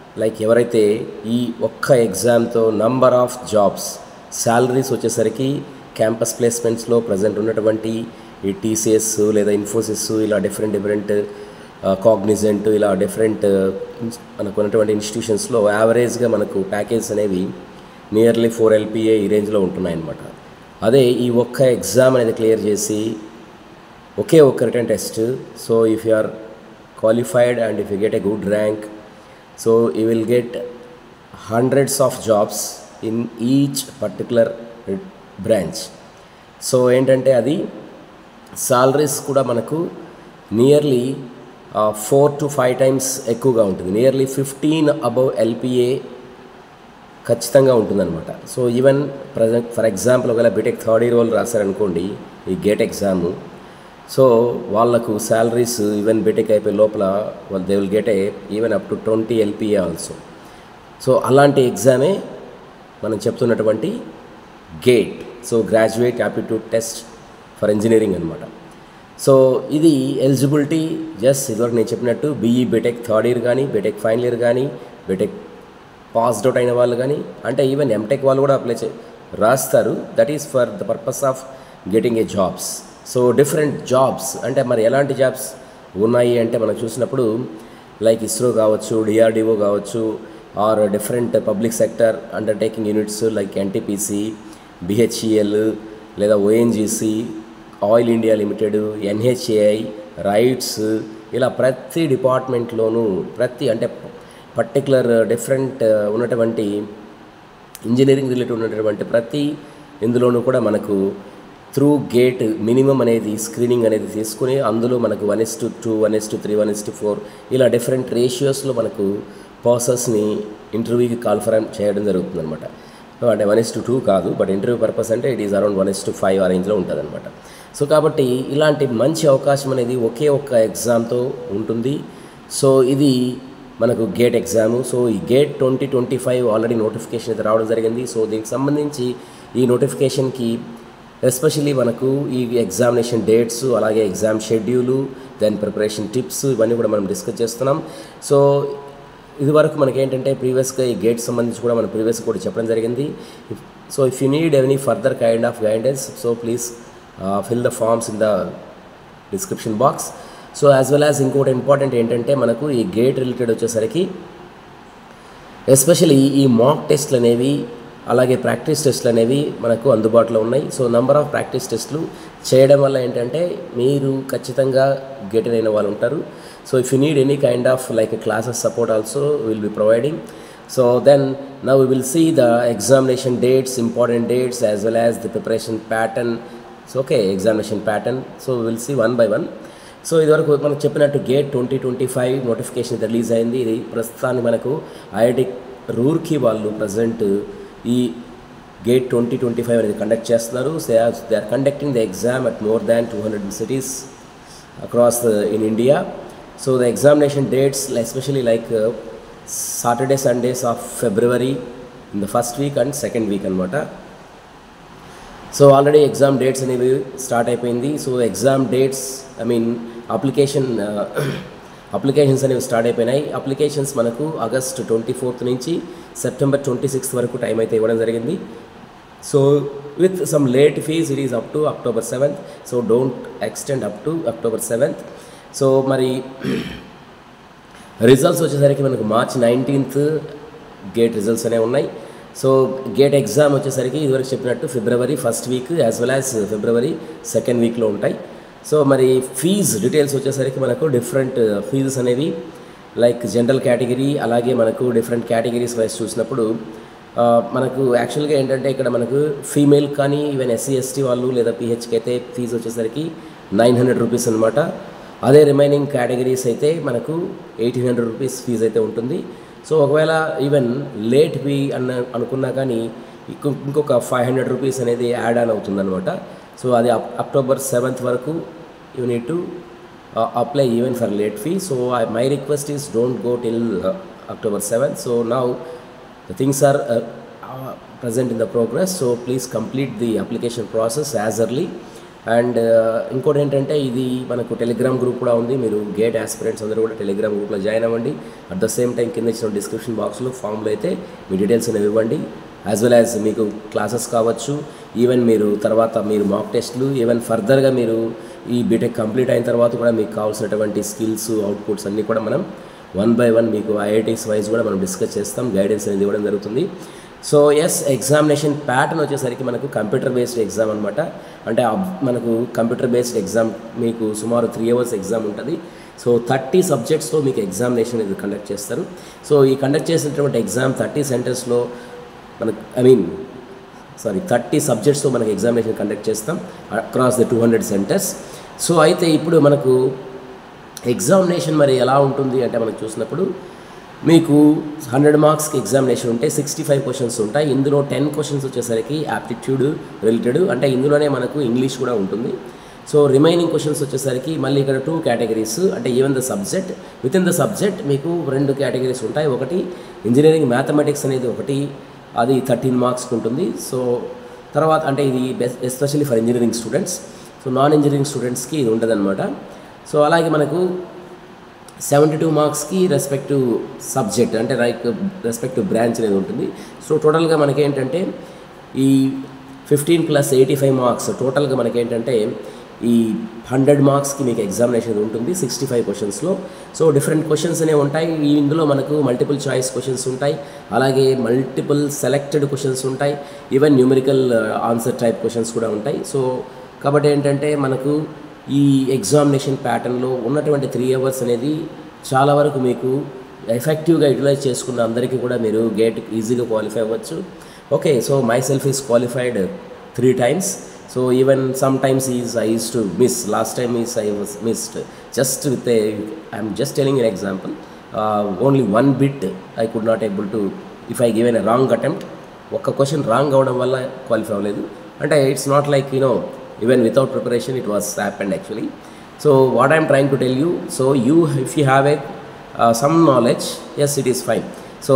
like ఎవరైతే ఈ ఒక్క ఎగ్జామ్తో నంబర్ ఆఫ్ జాబ్స్ శాలరీస్ వచ్చేసరికి క్యాంపస్ ప్లేస్మెంట్స్లో ప్రజెంట్ ఉన్నటువంటి ఈ టీసీఎస్ లేదా ఇన్ఫోసిస్ ఇలా డిఫరెంట్ డిఫరెంట్ కాగ్నిజెంట్ ఇలా డిఫరెంట్ మనకు ఉన్నటువంటి ఇన్స్టిట్యూషన్స్లో యావరేజ్గా మనకు ప్యాకేజ్ అనేవి నియర్లీ ఫోర్ ఎల్పిఏ ఈ రేంజ్లో ఉంటున్నాయన్నమాట అదే ఈ ఒక్క ఎగ్జామ్ అనేది క్లియర్ చేసి ఒకే ఒక్క return test so if you are qualified and if you get a good rank so you will get hundreds of jobs in each particular branch so ఏంటంటే అది సాలరీస్ కూడా మనకు nearly four to five times ఎక్కువగా ఉంటుంది nearly fifteen above LPA ఖచ్చితంగా ఉంటుందన్నమాట so even present for example ఒకవేళ BTech third year వాళ్ళు రాశారనుకోండి ఈ గేట్ ఎగ్జామ్ సో వాళ్ళకు శాలరీస్ ఈవెన్ బీటెక్ అయిపోయే లోపల వాళ్ళు they will get a even up to twenty LPA also so అలాంటి ఎగ్జామే మనం చెప్తున్నటువంటి GATE so graduate aptitude test for engineering అనమాట సో ఇది ఎలిజిబిలిటీ జస్ట్ ఇదివరకు నేను చెప్పినట్టు బీఈ బీటెక్ థర్డ్ ఇయర్ కానీ బీటెక్ ఫైనల్ ఇయర్ కానీ బీటెక్ పాస్డ్ అవుట్ అయిన వాళ్ళు కానీ అంటే ఈవెన్ ఎంటెక్ వాళ్ళు కూడా అప్లై చే రాస్తారు that is for the purpose of getting a jobs so different jobs అంటే మరి ఎలాంటి జాబ్స్ ఉన్నాయి అంటే మనం చూసినప్పుడు లైక్ ఇస్రో కావచ్చు డిఆర్డిఓ కావచ్చు or different public sector undertaking units like NTPC BHEL లేదా ONGC oil India limited NHAI RITES ఇలా ప్రతి డిపార్ట్మెంట్లోనూ ప్రతి అంటే పర్టికులర్ డిఫరెంట్ ఉన్నటువంటి ఇంజనీరింగ్ రిలేటెడ్ ఉన్నటువంటి ప్రతి ఇందులోనూ కూడా మనకు త్రూ గేట్ మినిమం అనేది స్క్రీనింగ్ అనేది తీసుకుని అందులో మనకు one is to two one is to three one is to four ఇలా డిఫరెంట్ రేషియోస్లో మనకు పర్సన్స్ని ఇంటర్వ్యూకి కాన్ఫరెన్ చేయడం జరుగుతుంది అనమాట అంటే వన్ ఎస్ టు టూ కాదు బట్ ఇంటర్వ్యూ పర్పస్ అంటే it is around one is to five ఆ రేంజ్లో ఉంటుంది అనమాట సో కాబట్టి ఇలాంటి మంచి అవకాశం అనేది ఒకే ఒక్క ఎగ్జామ్తో ఉంటుంది సో ఇది మనకు గేట్ ఎగ్జామ్ సో ఈ gate twenty twenty five already notification అయితే రావడం జరిగింది సో దీనికి సంబంధించి ఈ నోటిఫికేషన్కి ఎస్పెషల్లీ మనకు ఈ ఎగ్జామినేషన్ డేట్స్ అలాగే exam schedule then preparation tips ఇవన్నీ కూడా మనం డిస్కస్ చేస్తున్నాం సో ఇది వరకు మనకి ఏంటంటే ప్రీవియస్గా ఈ గేట్ సంబంధించి కూడా మనం ప్రీవియస్ కూడా చెప్పడం జరిగింది so if you need any further kind of guidance so please fill the forms in the description box so as well as ఇంకోటి ఇంపార్టెంట్ ఏంటంటే మనకు ఈ గేట్ రిలేటెడ్ వచ్చేసరికి ఎస్పెషల్లీ ఈ మాక్ టెస్ట్లు అనేవి అలాగే ప్రాక్టీస్ టెస్ట్లు అనేవి మనకు అందుబాటులో ఉన్నాయి సో నంబర్ ఆఫ్ ప్రాక్టీస్ టెస్ట్లు చేయడం వల్ల ఏంటంటే మీరు ఖచ్చితంగా గెట్ అయిన వాళ్ళు ఉంటారు so if you need any kind of like classes support also will be providing so then now we will see the examination dates important dates as well as the preparation pattern so okay examination pattern so will see one by one so ఇదివరకు మనకు చెప్పినట్టు gate twenty twenty five notification release అయింది ఇది ప్రస్తుతానికి మనకు IIT Roorkee వాళ్ళు present ఈ gate twenty twenty five అనేది కండక్ట్ చేస్తున్నారు they are conducting the exam at more than two hundred cities across in India so the examination dates especially like Saturday Sundays of February in the first week and second week అనమాట so already exam dates అనేవి start అయిపోయింది so exam dates I mean application applications అనేవి start అయిపోయినాయి applications మనకు August twenty fourth నుంచి September twenty sixth వరకు time అయితే ఇవ్వడం జరిగింది so with some late fees it is up to October seventh so don't extend up to October seventh so మరి results వచ్చేసరికి మనకు మార్చ్ నైన్టీన్త్ గేట్ రిజల్ట్స్ అనేవి ఉన్నాయి సో గేట్ ఎగ్జామ్ వచ్చేసరికి ఇదివరకు చెప్పినట్టు February first week as well as February second వీక్లో ఉంటాయి సో మరి ఫీజ్ డీటెయిల్స్ వచ్చేసరికి మనకు డిఫరెంట్ ఫీజెస్ అనేవి లైక్ జనరల్ కేటగిరీ అలాగే మనకు డిఫరెంట్ కేటగిరీస్ వైజ్ చూసినప్పుడు ఆ, మనకు యాక్చువల్గా ఏంటంటే ఇక్కడ మనకు ఫీమేల్ కానీ ఈవెన్ ఎస్సీ ఎస్టీ వాళ్ళు లేదా పిహెచ్కి అయితే ఫీజు వచ్చేసరికి నైన్ హండ్రెడ్ రూపీస్ అనమాట అదే రిమైనింగ్ కేటగిరీస్ అయితే మనకు ఎయిటీన్ హండ్రెడ్ రూపీస్ ఫీజు అయితే ఉంటుంది సో ఒకవేళ ఈవెన్ లేట్ ఫీ అన్న అనుకున్నా కానీ ఇంకొ- ఇంకొక ఫైవ్ హండ్రెడ్ రూపీస్ అనేది యాడ్ ఆన్ అవుతుందన్నమాట సో అది అక్- అక్టోబర్ సెవెంత్ వరకు you need to apply even for late fee so my request is don't go till October seventh so now the things are uh, uh, present in the progress so please complete the application process as early and ఇంకోటి ఏంటంటే ఇది మనకు Telegram group కూడా ఉంది మీరు gate aspirants అందరూ కూడా Telegram గ్రూప్లో జాయిన్ అవ్వండి అట్ ద సేమ్ టైం కింద ఇచ్చిన డిస్క్రిప్షన్ బాక్స్లో ఫామ్లో అయితే మీ డీటెయిల్స్ అనేవి ఇవ్వండి యాజ్ వెల్ యాజ్ మీకు క్లాసెస్ కావచ్చు ఈవెన్ మీరు తర్వాత మీరు మాక్ టెస్ట్లు ఈవెన్ ఫర్దర్గా మీరు ఈ బీటెక్ కంప్లీట్ అయిన తర్వాత కూడా మీకు కావాల్సినటువంటి స్కిల్స్ అవుట్పుట్స్ అన్నీ కూడా మనం వన్ బై వన్ మీకు ఐఐటీస్ వైజ్ కూడా మనం డిస్కస్ చేస్తాం గైడెన్స్ అనేది ఇవ్వడం జరుగుతుంది సో ఎస్ ఎగ్జామినేషన్ ప్యాటర్న్ వచ్చేసరికి మనకు కంప్యూటర్ బేస్డ్ ఎగ్జామ్ అనమాట అంటే అబ్- మనకు కంప్యూటర్ బేస్డ్ ఎగ్జామ్ మీకు సుమారు త్రీ అవర్స్ ఎగ్జామ్ ఉంటుంది సో థర్టీ సబ్జెక్ట్స్లో మీకు ఎగ్జామినేషన్ ఇది కండక్ట్ చేస్తారు సో ఈ కండక్ట్ చేసినటువంటి ఎగ్జామ్ థర్టీ సెంటర్స్లో మనకు ఐ మీన్ సారీ థర్టీ సబ్జెక్ట్స్తో మనకి ఎగ్జామినేషన్ కండక్ట్ చేస్తాం across the two hundred centres so అయితే ఇప్పుడు మనకు ఎగ్జామినేషన్ మరి ఎలా ఉంటుంది అంటే మనం చూసినప్పుడు మీకు హండ్రెడ్ మార్క్స్కి ఎగ్జామినేషన్ ఉంటే సిక్స్టీ ఫైవ్ క్వశ్చన్స్ ఉంటాయి ఇందులో టెన్ క్వశ్చన్స్ వచ్చేసరికి యాప్టిట్యూడ్ రిలేటెడ్ అంటే ఇందులోనే మనకు ఇంగ్లీష్ కూడా ఉంటుంది సో రిమైనింగ్ క్వశ్చన్స్ వచ్చేసరికి మళ్ళీ ఇక్కడ టూ కేటగిరీస్ అంటే even the subject with in the subject మీకు రెండు కేటగిరీస్ ఉంటాయి ఒకటి ఇంజనీరింగ్ మ్యాథమెటిక్స్ అనేది ఒకటి అది థర్టీన్ మార్క్స్కి ఉంటుంది సో తర్వాత అంటే ఇది especially for engineering students so non engineering స్టూడెంట్స్కి ఇది ఉండదన్నమాట సో అలాగే మనకు సెవెంటీ టూ మార్క్స్కి రెస్పెక్టివ్ సబ్జెక్ట్ అంటే లైక్ రెస్పెక్టివ్ బ్రాంచ్ అనేది ఉంటుంది సో టోటల్గా మనకేంటంటే ఈ fifteen plus eighty five marks టోటల్గా మనకేంటంటే ఈ హండ్రెడ్ మార్క్స్కి మీకు ఎగ్జామినేషన్ ఉంటుంది సిక్స్టీ ఫైవ్ క్వశ్చన్స్లో సో డిఫరెంట్ క్వశ్చన్స్ అనేవి ఉంటాయి ఈ ఇందులో మనకు మల్టిపుల్ చాయిస్ క్వశ్చన్స్ ఉంటాయి అలాగే మల్టిపుల్ సెలెక్టెడ్ క్వశ్చన్స్ ఉంటాయి even numerical answer type questions కూడా ఉంటాయి సో కాబట్టి ఏంటంటే మనకు ఈ ఎగ్జామినేషన్ ప్యాటర్న్లో ఉన్నటువంటి త్రీ అవర్స్ అనేది చాలా వరకు మీకు ఎఫెక్టివ్గా యూటిలైజ్ చేసుకున్న అందరికీ కూడా మీరు గేట్ ఈజీగా క్వాలిఫై అవ్వచ్చు okay so myself is qualified three times so even sometimes is I use to miss last time is I was missed just with a I'm just telling an example only one bit I could not able to if I given a wrong attempt ఒక్క question wrong అవడం వల్ల qualify అవ్వలేదు అంటే it's not like you know even without preparation it was happened actually so what I'm trying to tell you so you if you have a some knowledge yes it is fine so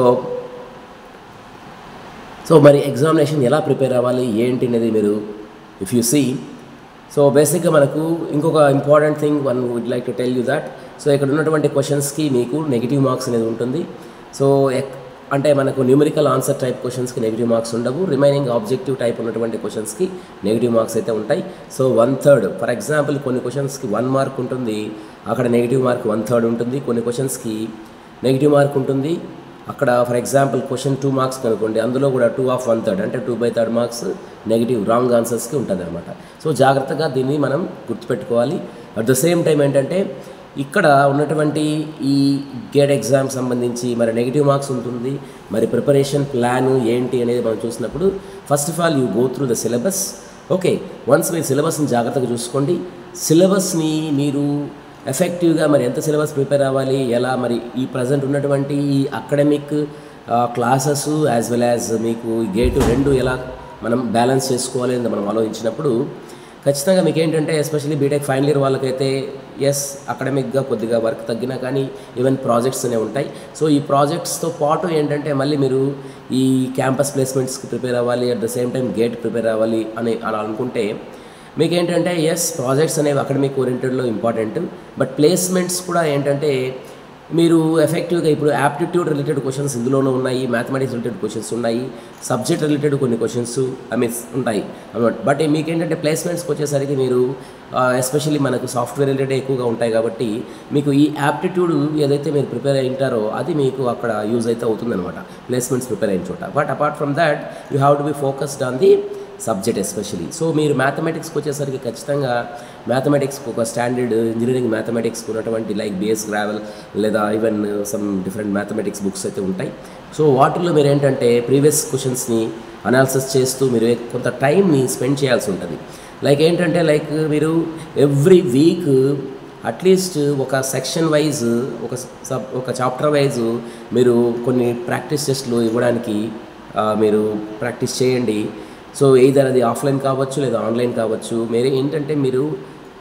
so మరి examination ఎలా prepare అవ్వాలి ఏంటి అనేది మీరు if you see so బేసిక్గా మనకు ఇంకొక important thing one would like to tell you that so ఇక్కడ ఉన్నటువంటి క్వశ్చన్స్కి మీకు నెగిటివ్ మార్క్స్ అనేది ఉంటుంది సో ఎక్- అంటే మనకు న్యూమరికల్ ఆన్సర్ టైప్ క్వశ్చన్స్కి నెగిటివ్ మార్క్స్ ఉండవు రిమైనింగ్ ఆబ్జెక్టివ్ టైప్ ఉన్నటువంటి క్వశ్చన్స్కి నెగిటివ్ మార్క్స్ అయితే ఉంటాయి so one third for example కొన్ని క్వశ్చన్స్కి వన్ మార్క్ ఉంటుంది అక్కడ నెగిటివ్ మార్క్ వన్ థర్డ్ ఉంటుంది కొన్ని క్వశ్చన్స్కి నెగిటివ్ మార్క్ ఉంటుంది అక్కడ for example question two marks కనుకోండి అందులో కూడా టూ ఆఫ్ వన్ థర్డ్ అంటే two by third marks negative wrong ఆన్సర్స్కి ఉంటుంది అనమాట సో జాగ్రత్తగా దీన్ని మనం గుర్తుపెట్టుకోవాలి అట్ ద సేమ్ టైం ఏంటంటే ఇక్కడ ఉన్నటువంటి ఈ గేట్ ఎగ్జామ్ సంబంధించి మరి నెగిటివ్ మార్క్స్ ఉంటుంది మరి ప్రిపరేషన్ ప్లాన్ ఏంటి అనేది మనం చూసినప్పుడు first of all you go through the syllabus okay once మీరు సిలబస్ని జాగ్రత్తగా చూసుకోండి సిలబస్ని మీరు ఎఫెక్టివ్గా మరి ఎంత సిలబస్ ప్రిపేర్ అవ్వాలి ఎలా మరి ఈ ప్రజెంట్ ఉన్నటువంటి ఈ academic classes as well as మీకు ఈ గేటు రెండు ఎలా మనం బ్యాలెన్స్ చేసుకోవాలి అని మనం ఆలోచించినప్పుడు ఖచ్చితంగా మీకు ఏంటంటే ఎస్పెషల్లీ బీటెక్ ఫైనల్ ఇయర్ వాళ్ళకైతే ఎస్ అకాడమిక్గా కొద్దిగా వర్క్ తగ్గినా కానీ ఈవెన్ ప్రాజెక్ట్స్ అనేవి ఉంటాయి సో ఈ ప్రాజెక్ట్స్తో పాటు ఏంటంటే మళ్ళీ మీరు ఈ క్యాంపస్ ప్లేస్మెంట్స్కి ప్రిపేర్ అవ్వాలి at the same time gate prepare అవ్వాలి అని అలా అనుకుంటే మీకు ఏంటంటే ఎస్ ప్రాజెక్ట్స్ అనేవి అకాడమిక్ ఓరియంటెడ్లో ఇంపార్టెంట్ బట్ ప్లేస్మెంట్స్ కూడా ఏంటంటే మీరు ఎఫెక్టివ్గా ఇప్పుడు యాప్టిట్యూడ్ రిలేటెడ్ క్వశ్చన్స్ ఇందులోనూ ఉన్నాయి మ్యాథమెటిక్స్ రిలేటెడ్ క్వశ్చన్స్ ఉన్నాయి సబ్జెక్ట్ రిలేటెడ్ కొన్ని క్వశ్చన్స్ ఐ మీన్స్ ఉంటాయి అన్నమాట బట్ మీకు ఏంటంటే ప్లేస్మెంట్స్కి వచ్చేసరికి మీరు ఎస్పెషల్లీ మనకు సాఫ్ట్వేర్ రిలేటెడ్ ఎక్కువగా ఉంటాయి కాబట్టి మీకు ఈ యాప్టిట్యూడ్ ఏదైతే మీరు ప్రిపేర్ అయి ఉంటారో అది మీకు అక్కడ యూజ్ అయితే అవుతుందన్నమాట ప్లేస్మెంట్స్ ప్రిపేర్ అయిన చోట but apart from that you have to be focused on the subject especially so మీరు మ్యాథమెటిక్స్కి వచ్చేసరికి ఖచ్చితంగా మ్యాథమెటిక్స్కి ఒక స్టాండర్డ్ ఇంజనీరింగ్ మ్యాథమెటిక్స్కి ఉన్నటువంటి లైక్ బిఎస్ గ్రావెల్ లేదా even some different mathematics books అయితే ఉంటాయి సో వాటిల్లో మీరు ఏంటంటే ప్రీవియస్ క్వశ్చన్స్ని అనాలిసిస్ చేస్తూ మీరు కొంత టైంని స్పెండ్ చేయాల్సి ఉంటుంది లైక్ ఏంటంటే లైక్ మీరు ఎవ్రీ వీక్ అట్లీస్ట్ ఒక సెక్షన్ వైజ్ ఒక సబ్ ఒక చాప్టర్ వైజ్ మీరు కొన్ని ప్రాక్టీస్ టెస్ట్లు ఇవ్వడానికి ఆ, మీరు ప్రాక్టీస్ చేయండి సో ఎయిదర్ అది ఆఫ్లైన్ కావచ్చు లేదా ఆన్లైన్ కావచ్చు మీరు ఏంటంటే మీరు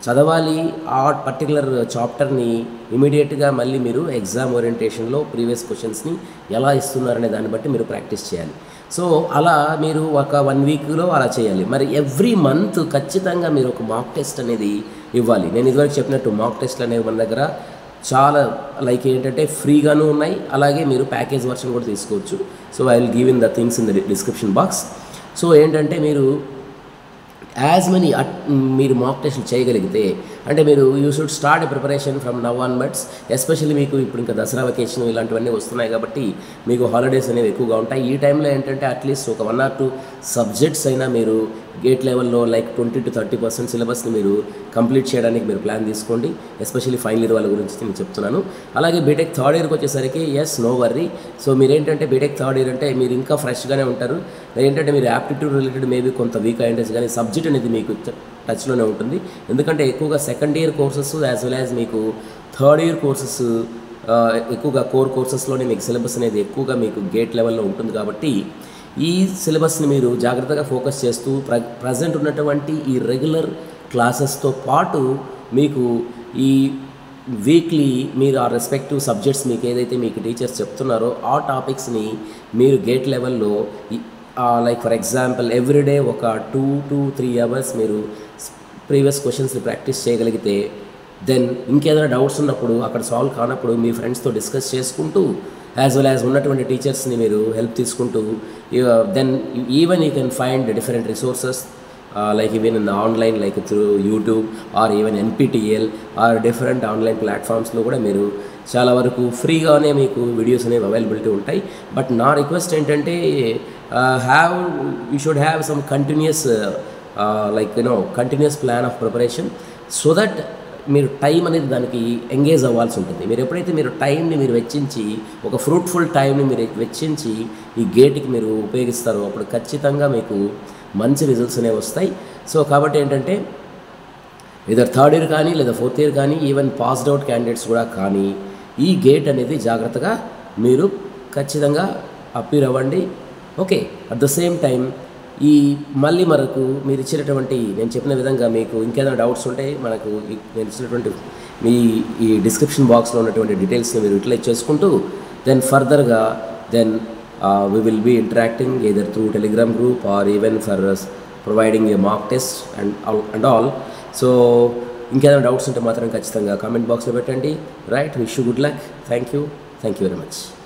చదవాలి ఆ పర్టికులర్ చాప్టర్ని ఇమీడియట్గా మళ్ళీ మీరు ఎగ్జామ్ ఓరియంటేషన్లో ప్రీవియస్ క్వశ్చన్స్ని ఎలా ఇస్తున్నారనే దాన్ని బట్టి మీరు ప్రాక్టీస్ చేయాలి సో అలా మీరు ఒక వన్ వీక్లో అలా చేయాలి మరి ఎవ్రీ మంత్ ఖచ్చితంగా మీరు ఒక మాక్ టెస్ట్ అనేది ఇవ్వాలి నేను ఇదివరకు చెప్పినట్టు మాక్ టెస్ట్లు అనేవి మన దగ్గర చాలా లైక్ ఏంటంటే ఫ్రీగాను ఉన్నాయి అలాగే మీరు ప్యాకేజ్ వర్షన్ కూడా తీసుకోవచ్చు so I will give in the things in the description box so ఏంటంటే మీరు యాజ్ మెనీ మీరు మాక్ టెస్ట్లు చేయగలిగితే అంటే మీరు you should start preparation from now on but especially మీకు ఇప్పుడు ఇంకా దసరా వెకేషన్ ఇలాంటివన్నీ వస్తున్నాయి కాబట్టి మీకు హాలిడేస్ అనేవి ఎక్కువగా ఉంటాయి ఈ టైంలో ఏంటంటే అట్లీస్ట్ ఒక వన్ ఆర్ టూ సబ్జెక్ట్స్ అయినా మీరు గేట్ లెవెల్లో like twenty to thirty percent సిలబస్ని మీరు కంప్లీట్ చేయడానికి మీరు ప్లాన్ తీసుకోండి ఎస్పెషల్లీ ఫైనల్ ఇయర్ వాళ్ళ గురించి నేను చెప్తున్నాను అలాగే బీటెక్ థర్డ్ ఇయర్కి వచ్చేసరికి ఎస్ నో వర్రీ సో మీరేంటంటే బీటెక్ థర్డ్ ఇయర్ అంటే మీరు ఇంకా ఫ్రెష్గానే ఉంటారు ఏంటంటే మీరు యాప్టిట్యూడ్ రిలేటెడ్ మేబీ కొంత వీక్ అయ్యేసి కానీ సబ్జెక్ట్ అనేది మీకు టచ్లోనే ఉంటుంది ఎందుకంటే ఎక్కువగా second year courses as well as మీకు థర్డ్ ఇయర్ కోర్సెస్ ఎక్కువగా కోర్ కోర్సెస్లోనే మీకు సిలబస్ అనేది ఎక్కువగా మీకు గేట్ లెవెల్లో ఉంటుంది కాబట్టి ఈ సిలబస్ని మీరు జాగ్రత్తగా ఫోకస్ చేస్తూ ప్ర ప్రజెంట్ ఉన్నటువంటి ఈ రెగ్యులర్ క్లాసెస్తో పాటు మీకు ఈ వీక్లీ మీరు ఆ రెస్పెక్టివ్ సబ్జెక్ట్స్ మీకు ఏదైతే మీకు టీచర్స్ చెప్తున్నారో ఆ టాపిక్స్ని మీరు గేట్ లెవెల్లో లైక్ ఫర్ ఎగ్జాంపుల్ ఎవ్రీడే ఒక టూ టు త్రీ అవర్స్ మీరు ప్రీవియస్ క్వశ్చన్స్ని ప్రాక్టీస్ చేయగలిగితే దెన్ ఇంకేదైనా డౌట్స్ ఉన్నప్పుడు అక్కడ సాల్వ్ కానప్పుడు మీ ఫ్రెండ్స్తో డిస్కస్ చేసుకుంటూ యాజ్ వెల్ యాజ్ ఉన్నటువంటి టీచర్స్ని మీరు హెల్ప్ తీసుకుంటూ then even you can find different resources like even in online like through YouTube or even NPTEL or different online ప్లాట్ఫామ్స్లో కూడా మీరు చాలా వరకు ఫ్రీగానే మీకు వీడియోస్ అనేవి అవైలబిలిటీ ఉంటాయి బట్ నా రిక్వెస్ట్ ఏంటంటే have you should have some continuous like you know continuous plan of preparation so that మీరు టైం అనేది దానికి ఎంగేజ్ అవ్వాల్సి ఉంటుంది మీరు ఎప్పుడైతే మీరు టైంని మీరు వెచ్చించి ఒక ఫ్రూట్ఫుల్ టైంని మీరు వెచ్చించి ఈ గేట్కి మీరు ఉపయోగిస్తారో అప్పుడు ఖచ్చితంగా మీకు మంచి రిజల్ట్స్ అనేవి వస్తాయి సో కాబట్టి ఏంటంటే ఇదర్ థర్డ్ ఇయర్ కానీ లేదా ఫోర్త్ ఇయర్ కానీ ఈవెన్ పాస్డ్ అవుట్ క్యాండిడేట్స్ కూడా కానీ ఈ గేట్ అనేది జాగ్రత్తగా మీరు ఖచ్చితంగా అప్పీర్ అవ్వండి okay at the same time ఈ మళ్ళీ మనకు మీరు ఇచ్చినటువంటి నేను చెప్పిన విధంగా మీకు ఇంకేదైనా డౌట్స్ ఉంటే మనకు ఈ- నేను ఇచ్చినటువంటి మీ ఈ డిస్క్రిప్షన్ బాక్స్లో ఉన్నటువంటి డీటెయిల్స్ని మీరు యూటిలైజ్ చేసుకుంటూ దెన్ ఫర్దర్గా then we will be interacting either through Telegram group or even for providing a mock test and and all so ఇంకేదైనా డౌట్స్ ఉంటే మాత్రం ఖచ్చితంగా కామెంట్ బాక్స్లో పెట్టండి right wish good luck thank you thank you very much